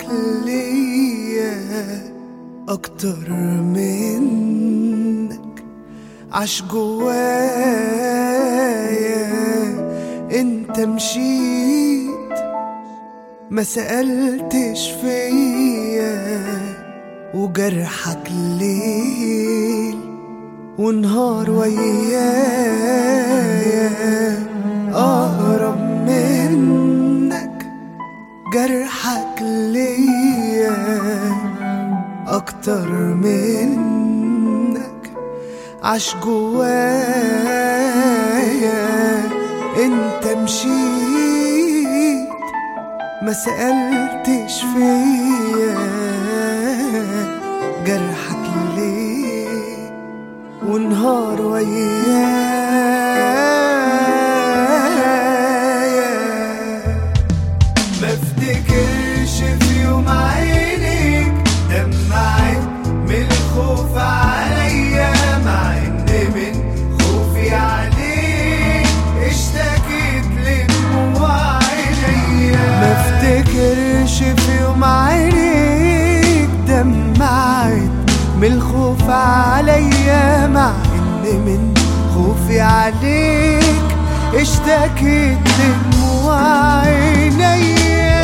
جرحك ليا اكتر منك عاش جوايا انت مشيت ما سألتش فيا وجرحك ليل ونهار ويايا اقرب منك جرحك ليا اكتر منك عاش جوايا انت مشيت ما سألتش فيا جرحك ليه ونهار ويايا ما افتكرش في يوم عينيك دمعت من الخوف عليا مع ان من خوفي عليك اشتكيت لدموع عينيا ما افتكرش في يوم عينيك دمعت من الخوف عليا مع ان من خوفي عليك اشتكيت لدموع عينيا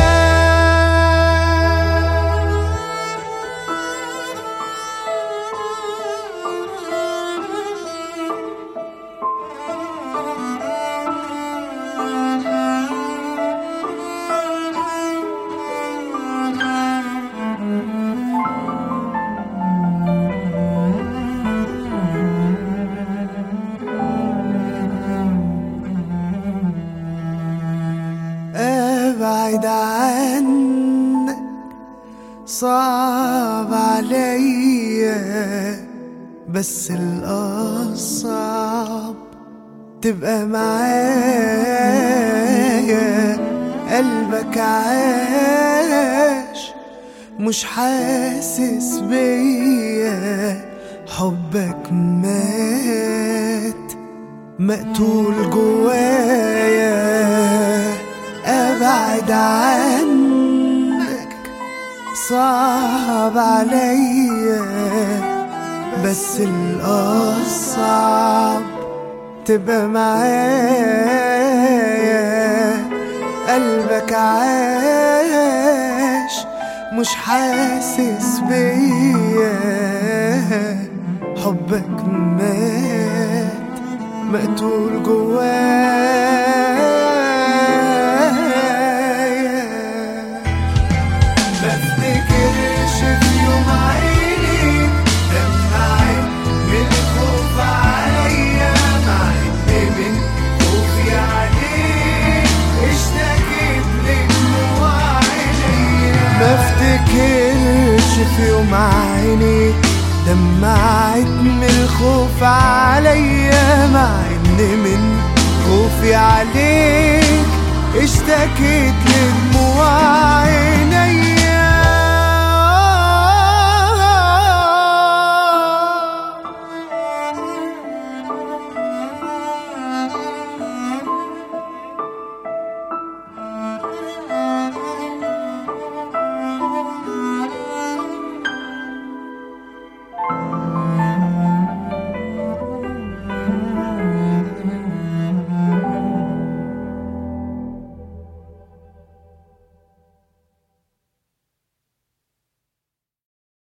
ابعد عنك صعب عليا بس الاصعب تبقى معايا قلبك عاش مش حاسس بيا حبك مات مقتول جوايا ابعد عنك صعب عليا بس الاصعب تبقى معايا قلبك عاش مش حاسس بيا حبك مات مقتول جوايا بفتكرش في يوم عيني دمعت من الخوف عليا مع ان من خوفي عليك اشتكيت لدموع عينيا بفتكرش في يوم عيني دمعت من الخوف عليا مع ان من خوفي عليك اشتكيت لدموع عينيا